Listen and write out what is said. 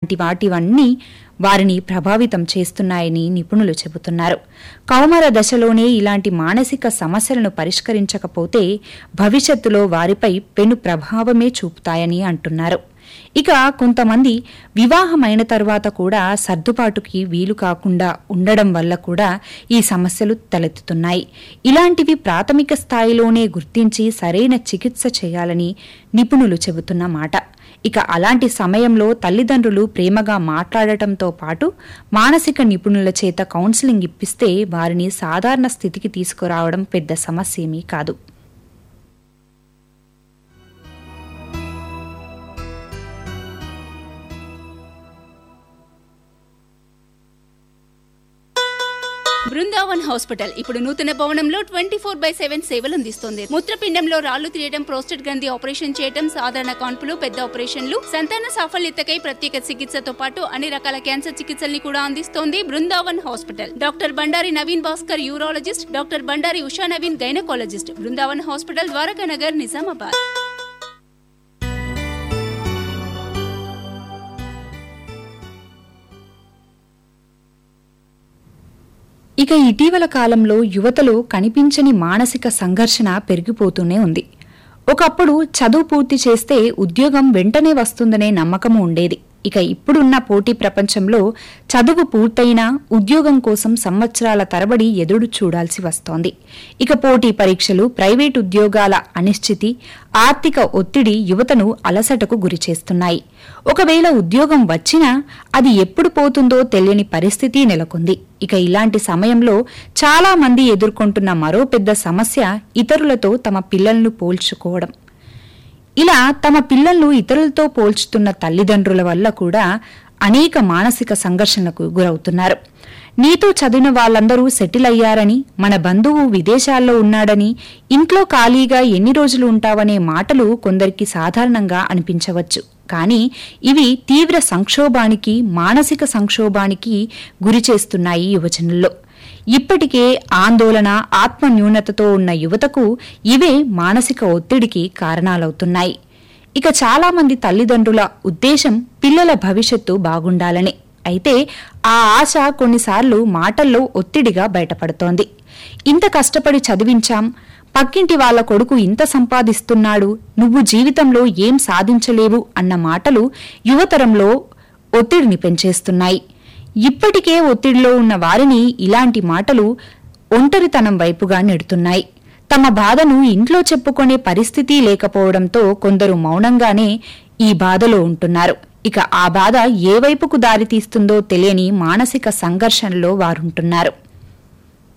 వాటివన్నీ వారిని ప్రభావితం చేస్తున్నాయని నిపుణులు చెబుతున్నారు కౌమార దశలోనే ఇలాంటి మానసిక సమస్యలను పరిష్కరించకపోతే భవిష్యత్తులో వారిపై పెను ప్రభావమే చూపుతాయని అంటున్నారు ఇక కొంతమంది వివాహమైన తర్వాత కూడా సర్దుబాటుకి వీలు కాకుండా ఉండడం వల్ల కూడా ఈ సమస్యలు తలెత్తుతున్నాయి ఇలాంటివి ప్రాథమిక స్థాయిలోనే గుర్తించి సరైన చికిత్స చేయాలని నిపుణులు చెబుతున్న మాట ఇక అలాంటి సమయంలో తల్లిదండ్రులు ప్రేమగా మాట్లాడటంతో పాటు మానసిక నిపుణుల చేత కౌన్సిలింగ్ ఇప్పిస్తే వారిని సాధారణ స్థితికి తీసుకురావడం పెద్ద సమస్య ఏమీ కాదు బృందావన్ హాస్పిటల్ ఇప్పుడు నూతన భవనంలో ట్వంటీ ఫోర్ బై సెవెన్ సేవలు అందిస్తుంది మూత్రపిండంలో రాళ్లు తీయడం ప్రోస్టేట్ గ్రంథి ఆపరేషన్ చేయడం సాధారణ కాన్పులు పెద్ద ఆపరేషన్లు సంతాన సాఫల్యతకై ప్రత్యేక చికిత్సతో పాటు అన్ని రకాల క్యాన్సర్ చికిత్సల్ని కూడా అందిస్తోంది Brindavan hospital doctor Bandari Naveen Bhaskar urologist doctor Bandari Usha Naveen gynaecologist Brindavan hospital Dwaraka Nagar Nizamabad ఇక ఇటీవల కాలంలో యువతలో కనిపించని మానసిక సంఘర్షణ పెరిగిపోతూనే ఉంది ఒకప్పుడు చదువు పూర్తి చేస్తే ఉద్యోగం వెంటనే వస్తుందనే నమ్మకము ఉండేది ఇక ఇప్పుడున్న పోటీ ప్రపంచంలో చదువు పూర్తయినా ఉద్యోగం కోసం సంవత్సరాల తరబడి ఎదురు చూడాల్సి వస్తోంది ఇక పోటీ పరీక్షలు ప్రైవేట్ ఉద్యోగాల అనిశ్చితి ఆర్థిక ఒత్తిడి యువతను అలసటకు గురిచేస్తున్నాయి ఒకవేళ ఉద్యోగం వచ్చినా అది ఎప్పుడు పోతుందో తెలియని పరిస్థితి నెలకొంది ఇక ఇలాంటి సమయంలో చాలా మంది ఎదుర్కొంటున్న మరో పెద్ద సమస్య ఇతరులతో తమ పిల్లలను పోల్చుకోవడం ఇలా తమ పిల్లలను ఇతరులతో పోల్చుతున్న తల్లిదండ్రుల వల్ల కూడా అనేక మానసిక సంఘర్షణలకు గురవుతున్నారు నీతో చదివిన వాళ్ళందరూ సెటిల్ అయ్యారని మన బంధువు విదేశాల్లో ఉన్నాడని ఇంట్లో ఖాళీగా ఎన్ని రోజులు ఉంటావనే మాటలు కొందరికి సాధారణంగా అనిపించవచ్చు కానీ ఇవి తీవ్ర సంక్షోభానికి మానసిక సంక్షోభానికి గురిచేస్తున్నాయి యువజనుల్లో ఇప్పటికే ఆందోళన ఆత్మ న్యూనతతో ఉన్న యువతకు ఇవే మానసిక ఒత్తిడికి కారణాలవుతున్నాయి ఇక చాలా మంది తల్లిదండ్రుల ఉద్దేశం పిల్లల భవిష్యత్తు బాగుండాలని అయితే ఆ ఆశ కొన్నిసార్లు మాటల్లో ఒత్తిడిగా బయటపడుతోంది ఇంత కష్టపడి చదివించాం పక్కింటి వాళ్ళ కొడుకు ఇంత సంపాదిస్తున్నాడు నువ్వు జీవితంలో ఏం సాధించలేవు అన్న మాటలు యువతరంలో ఒత్తిడిని పెంచేస్తున్నాయి ఇప్పటికే ఒత్తిడిలో ఉన్న వారిని ఇలాంటి మాటలు ఒంటరితనం వైపుగా నెడుతున్నాయి తమ బాధను ఇంట్లో చెప్పుకునే పరిస్థితి లేకపోవడంతో కొందరు మౌనంగానే ఈ బాధలో ఉంటున్నారు ఇక ఆ బాధ ఏ వైపుకు దారితీస్తుందో తెలియని మానసిక సంఘర్షణలో వారుంటున్నారు